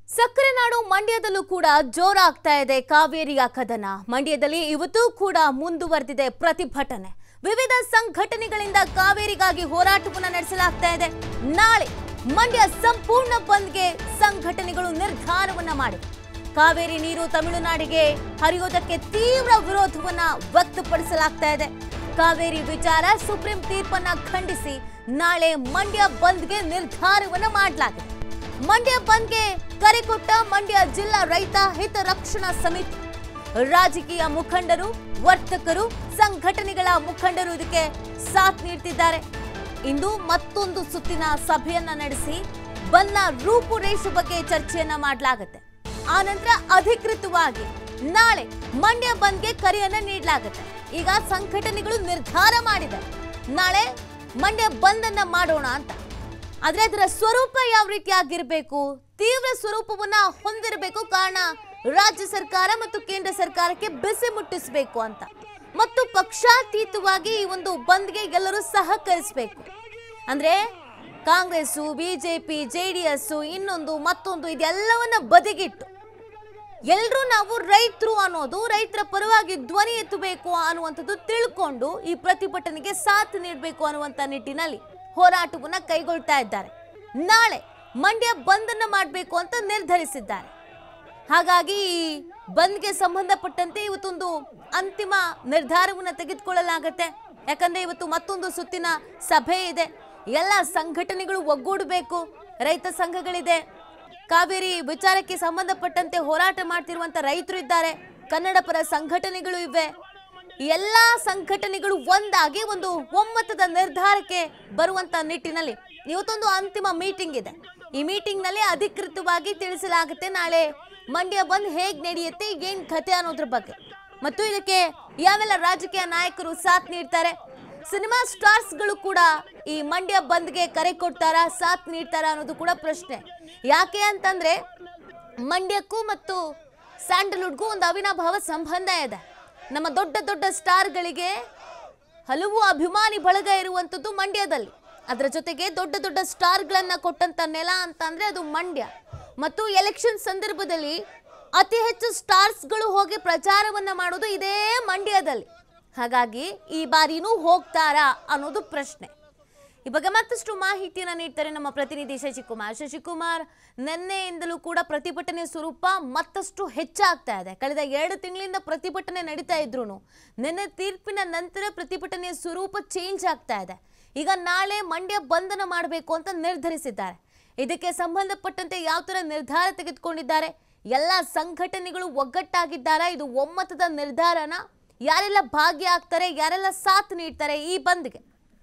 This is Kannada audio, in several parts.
ಸಕ್ಕರೆ ನಾಡು ಮಂಡ್ಯದಲ್ಲೂ ಕೂಡ ಜೋರಾಗ್ತಾ ಇದೆ ಕಾವೇರಿಯ ಕದನ ಮಂಡ್ಯದಲ್ಲಿ ಇವತ್ತೂ ಕೂಡ ಮುಂದುವರೆದಿದೆ ಪ್ರತಿಭಟನೆ ವಿವಿಧ ಸಂಘಟನೆಗಳಿಂದ ಕಾವೇರಿಗಾಗಿ ಹೋರಾಟವನ್ನು ನಡೆಸಲಾಗ್ತಾ ಇದೆ ನಾಳೆ ಮಂಡ್ಯ ಸಂಪೂರ್ಣ ಬಂದ್ಗೆ ಸಂಘಟನೆಗಳು ನಿರ್ಧಾರವನ್ನ ಮಾಡಿವೆ ಕಾವೇರಿ ನೀರು ತಮಿಳುನಾಡಿಗೆ ಹರಿಯೋದಕ್ಕೆ ತೀವ್ರ ವಿರೋಧವನ್ನ ವ್ಯಕ್ತಪಡಿಸಲಾಗ್ತಾ ಇದೆ ಕಾವೇರಿ ವಿಚಾರ ಸುಪ್ರೀಂ ತೀರ್ಪನ್ನ ಖಂಡಿಸಿ ನಾಳೆ ಮಂಡ್ಯ ಬಂದ್ಗೆ ನಿರ್ಧಾರವನ್ನ ಮಾಡಲಾಗಿದೆ ಮಂಡ್ಯ ಬಂದ್ಗೆ ಕರೆ ಕೊಟ್ಟ ಮಂಡ್ಯ ಜಿಲ್ಲಾ ರೈತ ಹಿತರಕ್ಷಣಾ ಸಮಿತಿ ರಾಜಕೀಯ ಮುಖಂಡರು ವರ್ತಕರು ಸಂಘಟನೆಗಳ ಮುಖಂಡರು ಇದಕ್ಕೆ ಸಾಥ್ ನೀಡ್ತಿದ್ದಾರೆ ಇಂದು ಮತ್ತೊಂದು ಸುತ್ತಿನ ಸಭೆಯನ್ನ ನಡೆಸಿ ಬಂದ್ನ ರೂಪುರೇಷೆ ಬಗ್ಗೆ ಚರ್ಚೆಯನ್ನ ಮಾಡಲಾಗುತ್ತೆ ಆ ನಂತರ ಅಧಿಕೃತವಾಗಿ ನಾಳೆ ಮಂಡ್ಯ ಬಂದ್ಗೆ ಕರೆಯನ್ನ ನೀಡಲಾಗುತ್ತೆ ಈಗ ಸಂಘಟನೆಗಳು ನಿರ್ಧಾರ ಮಾಡಿದೆ ನಾಳೆ ಮಂಡ್ಯ ಬಂದ್ ಅನ್ನ ಮಾಡೋಣ ಅಂತ ಆದ್ರೆ ಅದರ ಸ್ವರೂಪ ಯಾವ ರೀತಿಯಾಗಿರ್ಬೇಕು ತೀವ್ರ ಸ್ವರೂಪವನ್ನ ಹೊಂದಿರಬೇಕು ಕಾರಣ ರಾಜ್ಯ ಸರ್ಕಾರ ಮತ್ತು ಕೇಂದ್ರ ಸರ್ಕಾರಕ್ಕೆ ಬಿಸಿ ಮುಟ್ಟಿಸಬೇಕು ಅಂತ ಮತ್ತು ಪಕ್ಷಾತೀತವಾಗಿ ಈ ಒಂದು ಬಂದ್ಗೆ ಎಲ್ಲರೂ ಸಹಕರಿಸಬೇಕು ಅಂದ್ರೆ ಕಾಂಗ್ರೆಸ್ಸು ಬಿಜೆಪಿ ಜೆ ಡಿ ಎಸ್ ಇನ್ನೊಂದು ಮತ್ತೊಂದು ಇದೆಲ್ಲವನ್ನ ಬದಿಗಿಟ್ಟು ಎಲ್ಲರೂ ನಾವು ರೈತರು ಅನ್ನೋದು ರೈತರ ಪರವಾಗಿ ಧ್ವನಿ ಎತ್ತಬೇಕು ಅನ್ನುವಂಥದ್ದು ತಿಳ್ಕೊಂಡು ಈ ಪ್ರತಿಭಟನೆಗೆ ಸಾಥ್ ನೀಡಬೇಕು ಅನ್ನುವಂಥ ನಿಟ್ಟಿನಲ್ಲಿ ಹೋರಾಟವನ್ನ ಕೈಗೊಳ್ತಾ ಇದ್ದಾರೆ ನಾಳೆ ಮಂಡ್ಯ ಬಂದನ್ನ ಮಾಡಬೇಕು ಅಂತ ನಿರ್ಧರಿಸಿದ್ದಾರೆ ಹಾಗಾಗಿ ಈ ಬಂದ್ಗೆ ಸಂಬಂಧಪಟ್ಟಂತೆ ಇವತ್ತೊಂದು ಅಂತಿಮ ನಿರ್ಧಾರವನ್ನು ತೆಗೆದುಕೊಳ್ಳಲಾಗತ್ತೆ ಯಾಕಂದ್ರೆ ಇವತ್ತು ಮತ್ತೊಂದು ಸುತ್ತಿನ ಸಭೆ ಇದೆ ಎಲ್ಲ ಸಂಘಟನೆಗಳು ಒಗ್ಗೂಡಬೇಕು ರೈತ ಸಂಘಗಳಿದೆ ಕಾವೇರಿ ವಿಚಾರಕ್ಕೆ ಸಂಬಂಧಪಟ್ಟಂತೆ ಹೋರಾಟ ಮಾಡ್ತಿರುವಂತ ರೈತರು ಇದ್ದಾರೆ ಕನ್ನಡ ಪರ ಸಂಘಟನೆಗಳು ಇವೆ ಎಲ್ಲ ಸಂಘಟನೆಗಳು ಒಂದಾಗಿ ಒಂದು ಒಮ್ಮತದ ನಿರ್ಧಾರಕ್ಕೆ ಬರುವಂತ ನಿಟ್ಟಿನಲ್ಲಿ ಇವತ್ತೊಂದು ಅಂತಿಮ ಮೀಟಿಂಗ್ ಇದೆ ಈ ಮೀಟಿಂಗ್ ನಲ್ಲಿ ಅಧಿಕೃತವಾಗಿ ತಿಳಿಸಲಾಗುತ್ತೆ ನಾಳೆ ಮಂಡ್ಯ ಬಂದ್ ಹೇಗ್ ನಡೆಯುತ್ತೆ ಏನ್ ಕಥೆ ಅನ್ನೋದ್ರ ಬಗ್ಗೆ ಮತ್ತು ಇದಕ್ಕೆ ಯಾವೆಲ್ಲ ರಾಜಕೀಯ ನಾಯಕರು ಸಾಥ್ ನೀಡ್ತಾರೆ ಸಿನಿಮಾ ಸ್ಟಾರ್ಸ್ಗಳು ಕೂಡ ಈ ಮಂಡ್ಯ ಬಂದ್ಗೆ ಕರೆ ಕೊಡ್ತಾರಾ ಸಾಥ್ ನೀಡ್ತಾರಾ ಅನ್ನೋದು ಕೂಡ ಪ್ರಶ್ನೆ ಯಾಕೆ ಅಂತಂದ್ರೆ ಮಂಡ್ಯಕ್ಕೂ ಮತ್ತು ಸ್ಯಾಂಡಲ್ವುಡ್ಗೂ ಒಂದು ಅವಿನಾಭಾವ ಸಂಬಂಧ ಇದೆ ನಮ್ಮ ದೊಡ್ಡ ದೊಡ್ಡ ಸ್ಟಾರ್ಗಳಿಗೆ ಹಲವು ಅಭಿಮಾನಿ ಬಳಗ ಇರುವಂಥದ್ದು ಮಂಡ್ಯದಲ್ಲಿ ಅದರ ಜೊತೆಗೆ ದೊಡ್ಡ ದೊಡ್ಡ ಸ್ಟಾರ್ಗಳನ್ನ ಕೊಟ್ಟಂತ ನೆಲ ಅಂತ ಅಂದ್ರೆ ಅದು ಮಂಡ್ಯ ಮತ್ತು ಎಲೆಕ್ಷನ್ ಸಂದರ್ಭದಲ್ಲಿ ಅತಿ ಹೆಚ್ಚು ಸ್ಟಾರ್ಸ್ಗಳು ಹೋಗಿ ಪ್ರಚಾರವನ್ನ ಮಾಡೋದು ಇದೇ ಮಂಡ್ಯದಲ್ಲಿ ಹಾಗಾಗಿ ಈ ಬಾರಿನೂ ಹೋಗ್ತಾರಾ ಅನ್ನೋದು ಪ್ರಶ್ನೆ ಈ ಬಗ್ಗೆ ಮತ್ತಷ್ಟು ಮಾಹಿತಿಯನ್ನ ನೀಡ್ತಾರೆ ನಮ್ಮ ಪ್ರತಿನಿಧಿ ಶಶಿಕುಮಾರ್ ಶಶಿಕುಮಾರ್ ನಿನ್ನೆಯಿಂದಲೂ ಕೂಡ ಪ್ರತಿಭಟನೆ ಸ್ವರೂಪ ಮತ್ತಷ್ಟು ಹೆಚ್ಚಾಗ್ತಾ ಇದೆ ಕಳೆದ ಎರಡು ತಿಂಗಳಿಂದ ಪ್ರತಿಭಟನೆ ನಡೀತಾ ಇದ್ರು ನಿನ್ನೆ ತೀರ್ಪಿನ ನಂತರ ಪ್ರತಿಭಟನೆಯ ಸ್ವರೂಪ ಚೇಂಜ್ ಆಗ್ತಾ ಇದೆ ಈಗ ನಾಳೆ ಮಂಡ್ಯ ಬಂಧನ ಮಾಡಬೇಕು ಅಂತ ನಿರ್ಧರಿಸಿದ್ದಾರೆ ಇದಕ್ಕೆ ಸಂಬಂಧಪಟ್ಟಂತೆ ಯಾವ ತರ ನಿರ್ಧಾರ ತೆಗೆದುಕೊಂಡಿದ್ದಾರೆ ಎಲ್ಲ ಸಂಘಟನೆಗಳು ಒಗ್ಗಟ್ಟಾಗಿದ್ದಾರಾ ಇದು ಒಮ್ಮತದ ನಿರ್ಧಾರನ ಯಾರೆಲ್ಲ ಭಾಗಿಯಾಗ್ತಾರೆ ಯಾರೆಲ್ಲ ಸಾಥ್ ನೀಡ್ತಾರೆ ಈ ಬಂದ್ಗೆ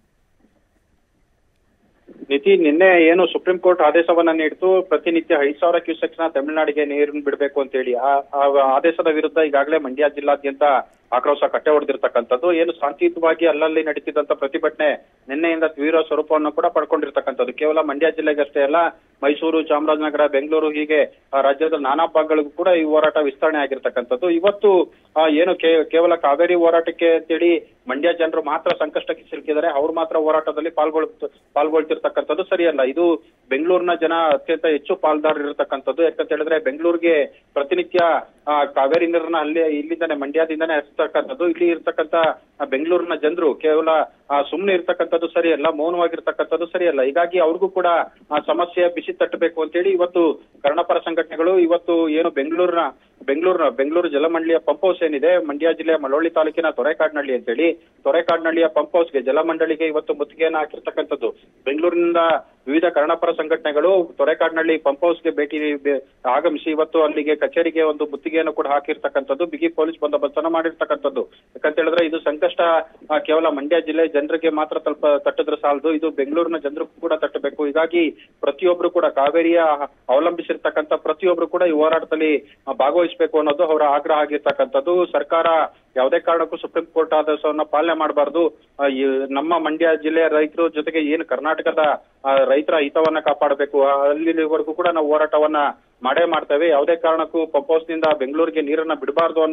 ನಿತಿ ನಿನ್ನೆ ಏನು ಸುಪ್ರೀಂ ಕೋರ್ಟ್ ಆದೇಶವನ್ನ ನೀಡಿತು ಪ್ರತಿನಿತ್ಯ ಐದ್ ಸಾವಿರ ಕ್ಯೂಸೆಕ್ಸ್ ನ ತಮಿಳುನಾಡಿಗೆ ನೀರನ್ನು ಬಿಡಬೇಕು ಅಂತ ಹೇಳಿ ಆ ಆ ಆದೇಶದ ವಿರುದ್ಧ ಈಗಾಗಲೇ ಮಂಡ್ಯ ಜಿಲ್ಲಾದ್ಯಂತ ಆಕ್ರೋಶ ಕಟ್ಟೆ ಹೊಡೆದಿರ್ತಕ್ಕಂಥದ್ದು ಏನು ಶಾಂತಿಯುತವಾಗಿ ಅಲ್ಲಲ್ಲಿ ನಡೀತಿದ್ದಂತ ಪ್ರತಿಭಟನೆ ನಿನ್ನೆಯಿಂದ ತೀವ್ರ ಸ್ವರೂಪವನ್ನು ಕೂಡ ಪಡ್ಕೊಂಡಿರ್ತಕ್ಕಂಥದ್ದು ಕೇವಲ ಮಂಡ್ಯ ಜಿಲ್ಲೆಗಷ್ಟೇ ಅಲ್ಲ ಮೈಸೂರು ಚಾಮರಾಜನಗರ ಬೆಂಗಳೂರು ಹೀಗೆ ಆ ರಾಜ್ಯದ ನಾನಾ ಭಾಗಗಳಿಗೂ ಕೂಡ ಈ ಹೋರಾಟ ವಿಸ್ತರಣೆ ಆಗಿರ್ತಕ್ಕಂಥದ್ದು ಇವತ್ತು ಆ, ಏನು ಕೇ- ಕೇವಲ ಕಾವೇರಿ ಹೋರಾಟಕ್ಕೆ ಅಂತೇಳಿ ಮಂಡ್ಯ ಜನರು ಮಾತ್ರ ಸಂಕಷ್ಟಕ್ಕೆ ಸಿಲುಕಿದ್ದಾರೆ ಅವ್ರು ಮಾತ್ರ ಹೋರಾಟದಲ್ಲಿ ಪಾಲ್ಗೊಳ್ ಪಾಲ್ಗೊಳ್ತಿರ್ತಕ್ಕಂಥದ್ದು ಸರಿಯಲ್ಲ ಇದು ಬೆಂಗಳೂರಿನ ಜನ ಅತ್ಯಂತ ಹೆಚ್ಚು ಪಾಲ್ದಾರರಿರ್ತಕ್ಕಂಥದ್ದು ಯಾಕಂತ ಹೇಳಿದ್ರೆ ಬೆಂಗಳೂರಿಗೆ ಪ್ರತಿನಿತ್ಯ ಆ, ಕಾವೇರಿ ನೀರನ್ನ ಅಲ್ಲಿ ಇಲ್ಲಿಂದಾನೆ ಮಂಡ್ಯದಿಂದಾನೆ ಹರಿಸ್ತಕ್ಕಂಥದ್ದು ಇಲ್ಲಿ ಇರ್ತಕ್ಕಂಥ ಆ, ಬೆಂಗಳೂರಿನ ಜನರು ಕೇವಲ ಆ, ಸುಮ್ನೆ ಇರ್ತಕ್ಕಂಥದ್ದು ಸರಿಯಲ್ಲ ಮೌನವಾಗಿರ್ತಕ್ಕಂಥದ್ದು ಸರಿಯಲ್ಲ ಹೀಗಾಗಿ ಅವ್ರಿಗೂ ಕೂಡ ಆ ಸಮಸ್ಯೆ ಬಿಸಿ ತಟ್ಟಬೇಕು ಅಂತೇಳಿ ಇವತ್ತು ಕನ್ನಡಪರ ಸಂಘಟನೆಗಳು ಇವತ್ತು ಏನು ಬೆಂಗಳೂರಿನ ಬೆಂಗಳೂರಿನ ಬೆಂಗಳೂರು ಜಲಮಂಡಳಿಯ ಪಂಪ್ ಹೌಸ್ ಏನಿದೆ ಮಂಡ್ಯ ಜಿಲ್ಲೆಯ ಮಳವಳ್ಳಿ ತಾಲೂಕಿನ ತೊರೆಕಾಡ್ನಳ್ಳಿ ಅಂತೇಳಿ ತೊರೆಕಾಡ್ನಳ್ಳಿಯ ಪಂಪ್ ಹೌಸ್ಗೆ ಜಲಮಂಡಳಿಗೆ ಇವತ್ತು ಮುತ್ತಿಗೆಯನ್ನು ಹಾಕಿರ್ತಕ್ಕಂಥದ್ದು ಬೆಂಗಳೂರಿನಿಂದ ವಿವಿಧ ಕನ್ನಡಪರ ಸಂಘಟನೆಗಳು ತೊರೆಕಾಡ್ನಳ್ಳಿ ಪಂಪ್ ಹೌಸ್ಗೆ ಭೇಟಿ ಬೆ- ಆಗಮಿಸಿ ಇವತ್ತು ಅಲ್ಲಿಗೆ ಕಚೇರಿಗೆ ಒಂದು ಮುತ್ತಿಗೆಯನ್ನು ಕೂಡ ಹಾಕಿರ್ತಕ್ಕಂಥದ್ದು ಬಿಗಿ ಪೊಲೀಸ್ ಬಂದೋಬಸ್ತನ್ನ ಮಾಡಿರ್ತಕ್ಕಂಥದ್ದು ಯಾಕಂತ ಹೇಳಿದ್ರೆ ಇದು ಸಂಕಷ್ಟ ಆ, ಕೇವಲ ಮಂಡ್ಯ ಜಿಲ್ಲೆ ಜನರಿಗೆ ಮಾತ್ರ ತಲುಪ ತಟ್ಟಿದ್ರೆ ಸಾಲದು ಇದು ಬೆಂಗಳೂರಿನ ಜನರಿಗೂ ಕೂಡ ತಟ್ಟಬೇಕು ಹೀಗಾಗಿ ಪ್ರತಿಯೊಬ್ರು ಕೂಡ ಕಾವೇರಿಯ ಅವಲಂಬಿಸಿರ್ತಕ್ಕಂಥ ಪ್ರತಿಯೊಬ್ರು ಕೂಡ ಈ ಹೋರಾಟದಲ್ಲಿ ಆ, ಭಾಗವಹಿಸಬೇಕು ಅನ್ನೋದು ಅವರ ಆಗ್ರಹ ಆಗಿರ್ತಕ್ಕಂಥದ್ದು ಸರ್ಕಾರ ಯಾವುದೇ ಕಾರಣಕ್ಕೂ ಸುಪ್ರೀಂ ಕೋರ್ಟ್ ಆದೇಶವನ್ನ ಪಾಲನೆ ಮಾಡಬಾರ್ದು ನಮ್ಮ ಮಂಡ್ಯ ಜಿಲ್ಲೆಯ ರೈತರು ಜೊತೆಗೆ ಏನು ಕರ್ನಾಟಕದ ಆ, ರೈತರ ಹಿತವನ್ನ ಕಾಪಾಡಬೇಕು ಅಲ್ಲಿವರೆಗೂ ಕೂಡ ನಾವು ಹೋರಾಟವನ್ನ ಮಾಡೇ ಮಾಡ್ತೇವೆ ಯಾವುದೇ ಕಾರಣಕ್ಕೂ ಪಂಪ್ ಹೌಸ್ ನಿಂದ ಬೆಂಗಳೂರಿಗೆ ನೀರನ್ನ ಬಿಡಬಾರ್ದು ಅನ್ನೋ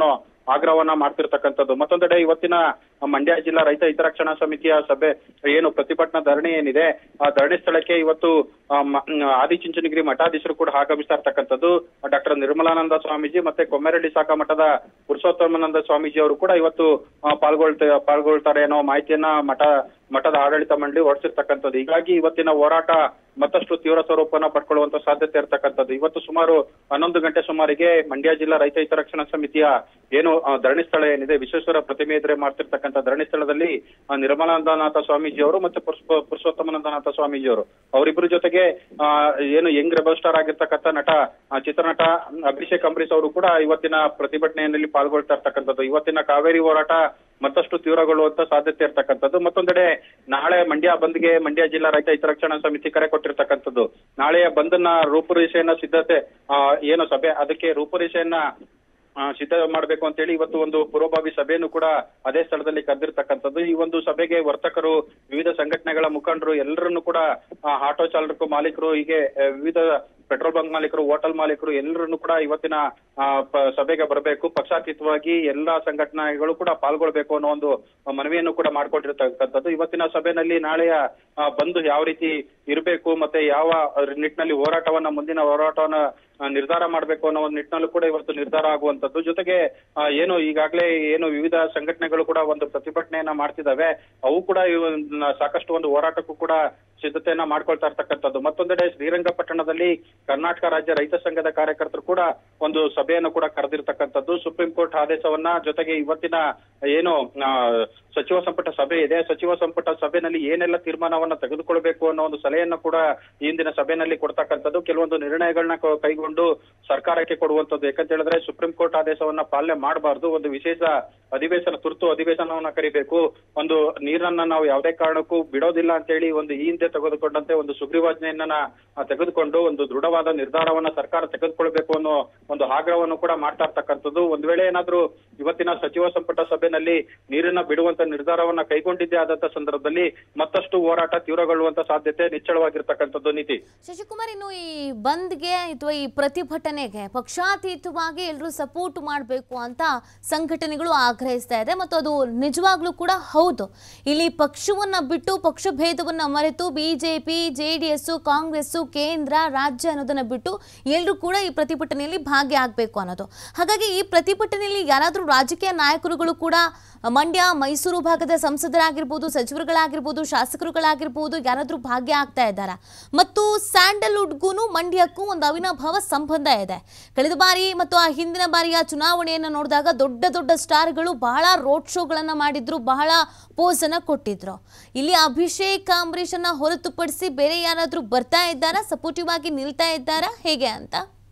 ಆಗ್ರಹವನ್ನ ಮಾಡ್ತಿರ್ತಕ್ಕಂಥದ್ದು ಮತ್ತೊಂದೆಡೆ ಇವತ್ತಿನ ಮಂಡ್ಯ ಜಿಲ್ಲಾ ರೈತ ಹಿತರಕ್ಷಣಾ ಸಮಿತಿಯ ಸಭೆ ಏನು ಪ್ರತಿಭಟನಾ ಧರಣಿ ಏನಿದೆ ಆ ಧರಣಿ ಸ್ಥಳಕ್ಕೆ ಇವತ್ತು ಆ, ಮ- ಆದಿಚುಂಚನಗಿರಿ ಮಠಾಧೀಶರು ಕೂಡ ಆಗಮಿಸ್ತಾ ಇರ್ತಕ್ಕಂಥದ್ದು ಡಾಕ್ಟರ್ ನಿರ್ಮಲಾನಂದ ಸ್ವಾಮೀಜಿ ಮತ್ತೆ ಕೊಮ್ಮೆರಳ್ಳಿ ಶಾಖಾ ಮಠದ ಪುರುಷೋತ್ತಮಾನಂದ ಸ್ವಾಮೀಜಿ ಅವರು ಕೂಡ ಇವತ್ತು ಆ, ಪಾಲ್ಗೊಳ್ತಾ ಪಾಲ್ಗೊಳ್ತಾರೆ ಅನ್ನೋ ಮಾಹಿತಿಯನ್ನ ಮಠ ಮಠದ ಆಡಳಿತ ಮಂಡಳಿ ಹೊರಡಿಸಿರ್ತಕ್ಕಂಥದ್ದು ಹೀಗಾಗಿ ಇವತ್ತಿನ ಹೋರಾಟ ಮತ್ತಷ್ಟು ತೀವ್ರ ಸ್ವರೂಪನ ಪಡ್ಕೊಳ್ಳುವಂತ ಸಾಧ್ಯತೆ ಇರತಕ್ಕಂಥದ್ದು ಇವತ್ತು ಸುಮಾರು ಹನ್ನೊಂದು ಗಂಟೆ ಸುಮಾರಿಗೆ ಮಂಡ್ಯ ಜಿಲ್ಲಾ ರೈತ ಹಿತರಕ್ಷಣಾ ಸಮಿತಿಯ ಏನು ಆ, ಧರಣಿ ಸ್ಥಳ ಏನಿದೆ ವಿಶ್ವೇಶ್ವರ ಪ್ರತಿಮೆ ಎದುರೇ ಮಾಡ್ತಿರ್ತಕ್ಕಂಥ ಧರಣಿ ಸ್ಥಳದಲ್ಲಿ ಆ, ನಿರ್ಮಲಾನಂದನಾಥ ಸ್ವಾಮೀಜಿ ಅವರು ಮತ್ತೆ ಪುರುಷ- ಪುರುಷೋತ್ತಮಾನಂದನಾಥ ಸ್ವಾಮೀಜಿ ಅವರು ಅವರಿಬ್ಬರ ಜೊತೆಗೆ ಆ, ಏನು ಯಂಗ್ ರೆಬಲ್ ಸ್ಟಾರ್ ಆಗಿರ್ತಕ್ಕಂಥ ನಟ ಆ, ಚಿತ್ರನಟ ಅಭಿಷೇಕ್ ಅಂಬರೀಶ್ ಅವರು ಕೂಡ ಇವತ್ತಿನ ಪ್ರತಿಭಟನೆಯಲ್ಲಿ ಪಾಲ್ಗೊಳ್ತಾ ಇರ್ತಕ್ಕಂಥದ್ದು ಇವತ್ತಿನ ಕಾವೇರಿ ಹೋರಾಟ ಮತ್ತಷ್ಟು ತೀವ್ರಗೊಳ್ಳುವಂತ ಸಾಧ್ಯತೆ ಇರ್ತಕ್ಕಂಥದ್ದು ಮತ್ತೊಂದೆಡೆ ನಾಳೆ ಮಂಡ್ಯ ಬಂದ್ಗೆ ಮಂಡ್ಯ ಜಿಲ್ಲಾ ರೈತ ಹಿತರಕ್ಷಣಾ ಸಮಿತಿ ಕರೆ ಕೊಟ್ಟಿರ್ತಕ್ಕಂಥದ್ದು ನಾಳೆಯ ಬಂದನ್ನ ರೂಪುರೇಷೆಯನ್ನ ಸಿದ್ಧತೆ ಆ, ಏನು ಸಭೆ ಅದಕ್ಕೆ ರೂಪುರೇಷೆಯನ್ನ ಆ, ಸಿದ್ಧ ಮಾಡಬೇಕು ಅಂತ ಹೇಳಿ ಇವತ್ತು ಒಂದು ಪೂರ್ವಭಾವಿ ಸಭೆಯನ್ನು ಕೂಡ ಅದೇ ಸ್ಥಳದಲ್ಲಿ ಕರೆದಿರ್ತಕ್ಕಂಥದ್ದು ಈ ಒಂದು ಸಭೆಗೆ ವರ್ತಕರು ವಿವಿಧ ಸಂಘಟನೆಗಳ ಮುಖಂಡರು ಎಲ್ಲರನ್ನು ಕೂಡ ಆ, ಆಟೋ ಚಾಲಕರು ಮಾಲೀಕರು ಹೀಗೆ ಆ, ವಿವಿಧ ಪೆಟ್ರೋಲ್ ಬಂಕ್ ಮಾಲೀಕರು ಹೋಟೆಲ್ ಮಾಲೀಕರು ಎಲ್ಲರನ್ನು ಕೂಡ ಇವತ್ತಿನ ಆ, ಪ- ಸಭೆಗೆ ಬರಬೇಕು ಪಕ್ಷಾತೀತವಾಗಿ ಎಲ್ಲಾ ಸಂಘಟನೆಗಳು ಕೂಡ ಪಾಲ್ಗೊಳ್ಬೇಕು ಅನ್ನೋ ಒಂದು ಮನವಿಯನ್ನು ಕೂಡ ಮಾಡ್ಕೊಟ್ಟಿರ್ತಕ್ಕಂಥದ್ದು ಇವತ್ತಿನ ಸಭೆಯಲ್ಲಿ ನಾಳೆಯ ಆ, ಬಂದು ಯಾವ ರೀತಿ ಇರಬೇಕು ಮತ್ತೆ ಯಾವ ನಿಟ್ಟಿನಲ್ಲಿ ಹೋರಾಟವನ್ನ ಮುಂದಿನ ಹೋರಾಟವನ್ನ ಆ, ನಿರ್ಧಾರ ಮಾಡಬೇಕು ಅನ್ನೋ ಒಂದು ನಿಟ್ಟಿನಲ್ಲೂ ಕೂಡ ಇವತ್ತು ನಿರ್ಧಾರ ಆಗುವಂತದ್ದು ಜೊತೆಗೆ ಆ, ಏನು ಈಗಾಗಲೇ ಏನು ವಿವಿಧ ಸಂಘಟನೆಗಳು ಕೂಡ ಒಂದು ಪ್ರತಿಭಟನೆಯನ್ನ ಮಾಡ್ತಿದ್ದಾವೆ ಅವು ಕೂಡ ಇವನ್ನ ಸಾಕಷ್ಟು ಒಂದು ಹೋರಾಟಕ್ಕೂ ಕೂಡ ಸಿದ್ಧತೆಯನ್ನ ಮಾಡ್ಕೊಳ್ತಾ ಇರ್ತಕ್ಕಂಥದ್ದು ಮತ್ತೊಂದೆಡೆ ಶ್ರೀರಂಗಪಟ್ಟಣದಲ್ಲಿ ಕರ್ನಾಟಕ ರಾಜ್ಯ ರೈತ ಸಂಘದ ಕಾರ್ಯಕರ್ತರು ಕೂಡ ಒಂದು ಸಭೆಯನ್ನು ಕೂಡ ಕರೆದಿರ್ತಕ್ಕಂಥದ್ದು ಸುಪ್ರೀಂ ಕೋರ್ಟ್ ಆದೇಶವನ್ನ ಜೊತೆಗೆ ಇವತ್ತಿನ ಏನು ಆ, ಸಚಿವ ಸಂಪುಟ ಸಭೆ ಇದೆ ಸಚಿವ ಸಂಪುಟ ಸಭೆಯಲ್ಲಿ ಏನೆಲ್ಲ ತೀರ್ಮಾನವನ್ನ ತೆಗೆದುಕೊಳ್ಬೇಕು ಅನ್ನೋ ಒಂದು ಸಲಹೆಯನ್ನು ಕೂಡ ಈ ಹಿಂದಿನ ಸಭೆಯಲ್ಲಿ ಕೊಡ್ತಕ್ಕಂಥದ್ದು ಕೆಲವೊಂದು ನಿರ್ಣಯಗಳನ್ನ ಕ- ಕೈಗೊಂಡು ಸರ್ಕಾರಕ್ಕೆ ಕೊಡುವಂತದ್ದು ಯಾಕಂತ ಹೇಳಿದ್ರೆ ಸುಪ್ರೀಂ ಕೋರ್ಟ್ ಆದೇಶವನ್ನ ಪಾಲನೆ ಮಾಡಬಾರ್ದು ಒಂದು ವಿಶೇಷ ಅಧಿವೇಶನ ತುರ್ತು ಅಧಿವೇಶನವನ್ನ ಕರಿಬೇಕು ಒಂದು ನೀರನ್ನ ನಾವು ಯಾವುದೇ ಕಾರಣಕ್ಕೂ ಬಿಡೋದಿಲ್ಲ ಅಂತ ಹೇಳಿ ಒಂದು ಈ ಹಿಂದೆ ತೆಗೆದುಕೊಂಡಂತೆ ಒಂದು ಸುಗ್ರೀವಾಜ್ಞೆಯನ್ನ ಆ, ತೆಗೆದುಕೊಂಡು ಒಂದು ದೃಢವಾದ ನಿರ್ಧಾರವನ್ನ ಸರ್ಕಾರ ತೆಗೆದುಕೊಳ್ಬೇಕು ಅನ್ನೋ ಒಂದು ಆಗ್ರಹವನ್ನು ಕೂಡ ಮಾಡ್ತಾ ಇರ್ತಕ್ಕಂಥದ್ದು ಒಂದ್ ವೇಳೆ ಏನಾದ್ರೂ ಇವತ್ತಿನ ಸಚಿವ ಸಂಪುಟ ಸಭೆಯಲ್ಲಿ ನೀರನ್ನ ಬಿಡುವಂತ ನಿರ್ಧಾರವನ್ನ ಕೈಗೊಂಡಿದ್ದೇ ಆದಂತ ಸಂದರ್ಭದಲ್ಲಿ ಮತ್ತಷ್ಟು ಹೋರಾಟ ತೀವ್ರಗೊಳ್ಳುವಂತ ಸಾಧ್ಯತೆ ನಿಚ್ಚಳವಾಗಿರ್ತಕ್ಕಂಥದ್ದು ನೀತಿ ಶಶಿಕುಮಾರ್ ಇನ್ನು ಈ ಬಂದ್ಗೆ ಅಥವಾ ಈ ಪ್ರತಿಭಟನೆಗೆ ಪಕ್ಷಾತೀತವಾಗಿ ಎಲ್ಲರೂ ಸಪೋರ್ಟ್ ಮಾಡಬೇಕು ಅಂತ ಸಂಘಟನೆಗಳು ಆಗ್ರಹಿಸ್ತಾ ಇದೆ ಮತ್ತು ಅದು ನಿಜವಾಗ್ಲೂ ಕೂಡ ಹೌದು ಇಲ್ಲಿ ಪಕ್ಷವನ್ನ ಬಿಟ್ಟು ಪಕ್ಷ ಭೇದವನ್ನ ಮರೆತು ಬಿಜೆಪಿ ಜೆ ಡಿ ಎಸ್ ಕಾಂಗ್ರೆಸ್ ಕೇಂದ್ರ ರಾಜ್ಯ ಅನ್ನೋದನ್ನ ಬಿಟ್ಟು ಎಲ್ಲರೂ ಕೂಡ ಈ ಪ್ರತಿಭಟನೆಯಲ್ಲಿ ಭಾಗಿಯಾಗಬೇಕು ಅನ್ನೋದು ಹಾಗಾಗಿ ಈ ಪ್ರತಿಭಟನೆಯಲ್ಲಿ ಯಾರಾದರೂ ರಾಜಕೀಯ ನಾಯಕರುಗಳು ಕೂಡ ಮಂಡ್ಯ ಮೈಸೂರು ಭಾಗದ ಸಂಸದರಾಗಿರ್ಬೋದು ಸಚಿವರುಗಳಾಗಿರ್ಬೋದು ಶಾಸಕರುಗಳಾಗಿರ್ಬೋದು ಯಾರಾದರೂ ಭಾಗ್ಯ ಆಗ್ತಾ ಇದ್ದಾರಾ ಮತ್ತು ಸ್ಯಾಂಡಲ್ವುಡ್ಗೂ ಮಂಡ್ಯಕ್ಕೂ ಒಂದು ಅವಿನಾಭಾವ ಸಂಬಂಧ ಇದೆ ಕಳೆದ ಬಾರಿ ಮತ್ತು ಆ ಹಿಂದಿನ ಬಾರಿಯ ಚುನಾವಣೆಯನ್ನು ನೋಡಿದಾಗ ದೊಡ್ಡ ದೊಡ್ಡ ಸ್ಟಾರ್ಗಳು ಬಹಳ ರೋಡ್ ಶೋಗಳನ್ನು ಮಾಡಿದ್ರು ಬಹಳ ಪೋಸ್ ಅನ್ನ ಕೊಟ್ಟಿದ್ರು ಇಲ್ಲಿ ಅಭಿಷೇಕ್ ಅಂಬರೀಷನ್ನ ಹೊರತುಪಡಿಸಿ ಬೇರೆ ಯಾರಾದರೂ ಬರ್ತಾ ಇದ್ದಾರಾ ಸಪೋರ್ಟಿವ್ ಆಗಿ ನಿಲ್ತಾ ಇದ್ದಾರಾ ಹೇಗೆ ಅಂತ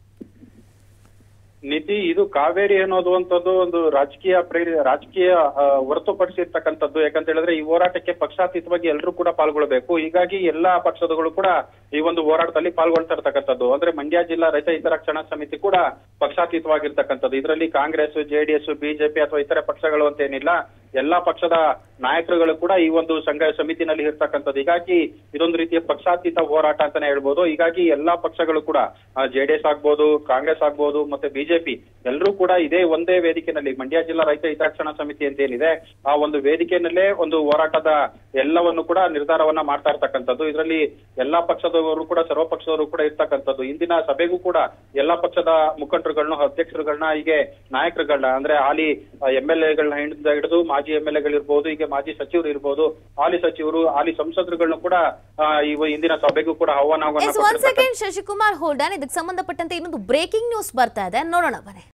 ನೀತಿ ಇದು ಕಾವೇರಿ ಅನ್ನೋದು ಅಂತದ್ದು ಒಂದು ರಾಜಕೀಯ ಪ್ರೇರಿ ರಾಜಕೀಯ ಆ, ಹೊರತುಪಡಿಸಿರ್ತಕ್ಕಂಥದ್ದು ಯಾಕಂತ ಹೇಳಿದ್ರೆ ಈ ಹೋರಾಟಕ್ಕೆ ಪಕ್ಷಾತೀತವಾಗಿ ಎಲ್ಲರೂ ಕೂಡ ಪಾಲ್ಗೊಳ್ಬೇಕು ಹೀಗಾಗಿ ಎಲ್ಲಾ ಪಕ್ಷದಗಳು ಕೂಡ ಈ ಒಂದು ಹೋರಾಟದಲ್ಲಿ ಪಾಲ್ಗೊಳ್ತಾ ಇರ್ತಕ್ಕಂಥದ್ದು ಅಂದ್ರೆ ಮಂಡ್ಯ ಜಿಲ್ಲಾ ರೈತ ಹಿತರಕ್ಷಣಾ ಸಮಿತಿ ಕೂಡ ಪಕ್ಷಾತೀತವಾಗಿರ್ತಕ್ಕಂಥದ್ದು ಇದರಲ್ಲಿ ಕಾಂಗ್ರೆಸ್ ಜೆಡಿಎಸ್ ಬಿಜೆಪಿ ಅಥವಾ ಇತರೆ ಪಕ್ಷಗಳು ಅಂತ ಏನಿಲ್ಲ ಎಲ್ಲಾ ಪಕ್ಷದ ನಾಯಕರುಗಳು ಕೂಡ ಈ ಒಂದು ಸಂಘ ಸಮಿತಿನಲ್ಲಿ ಇರ್ತಕ್ಕಂಥದ್ದು ಹೀಗಾಗಿ ಇದೊಂದು ರೀತಿಯ ಪಕ್ಷಾತೀತ ಹೋರಾಟ ಅಂತಾನೆ ಹೇಳ್ಬೋದು ಹೀಗಾಗಿ ಎಲ್ಲಾ ಪಕ್ಷಗಳು ಕೂಡ ಜೆಡಿಎಸ್ ಆಗ್ಬೋದು ಕಾಂಗ್ರೆಸ್ ಆಗ್ಬೋದು ಮತ್ತೆ ಬಿಜೆಪಿ ಎಲ್ಲರೂ ಕೂಡ ಇದೇ ಒಂದೇ ವೇದಿಕೆನಲ್ಲಿ ಮಂಡ್ಯ ಜಿಲ್ಲಾ ರೈತ ಹಿತರಕ್ಷಣಾ ಸಮಿತಿ ಅಂತ ಏನಿದೆ ಆ ಒಂದು ವೇದಿಕೆಯಲ್ಲೇ ಒಂದು ಹೋರಾಟದ ಎಲ್ಲವನ್ನು ಕೂಡ ನಿರ್ಧಾರವನ್ನ ಮಾಡ್ತಾ ಇರ್ತಕ್ಕಂಥದ್ದು ಇದರಲ್ಲಿ ಎಲ್ಲಾ ಪಕ್ಷದವರು ಕೂಡ ಸರ್ವ ಪಕ್ಷದವರು ಕೂಡ ಇರ್ತಕ್ಕಂಥದ್ದು ಇಂದಿನ ಸಭೆಗೂ ಕೂಡ ಎಲ್ಲಾ ಪಕ್ಷದ ಮುಖಂಡರುಗಳನ್ನ ಅಧ್ಯಕ್ಷರುಗಳನ್ನ ಹೀಗೆ ನಾಯಕರುಗಳನ್ನ ಅಂದ್ರೆ ಹಾಲಿ ಎಂ ಎಲ್ ಎಗಳನ್ನ ಹಿಡಿದ ಹಿಡಿದು ಮಾಜಿ ಎಂ ಎಲ್ ಎಗಳಿರ್ಬೋದು ಹೀಗೆ ಮಾಜಿ ಸಚಿವರು ಇರ್ಬೋದು ಹಾಲಿ ಸಚಿವರು ಹಾಲಿ ಸಂಸದರುಗಳನ್ನ ಕೂಡ ಆ, ಇವ ಇಂದಿನ ಸಭೆಗೂ ಕೂಡ ಆಹ್ವಾನವನ್ನ ಎಸ್ ಒನ್ ಕೊಟ್ಟಿರ್ತಕ್ಕಂಥ ಸೆಕೆಂಡ್ ಶಶಿಕುಮಾರ್ ಹೋಲ್ಡನ್ ಇದಕ್ಕೆ ಸಂಬಂಧಪಟ್ಟಂತೆ ಇನ್ನೊಂದು ಬ್ರೇಕಿಂಗ್ ನ್ಯೂಸ್ ಬರ್ತಾ ಇದೆ ನೋಡೋಣ ಬನ್ನಿ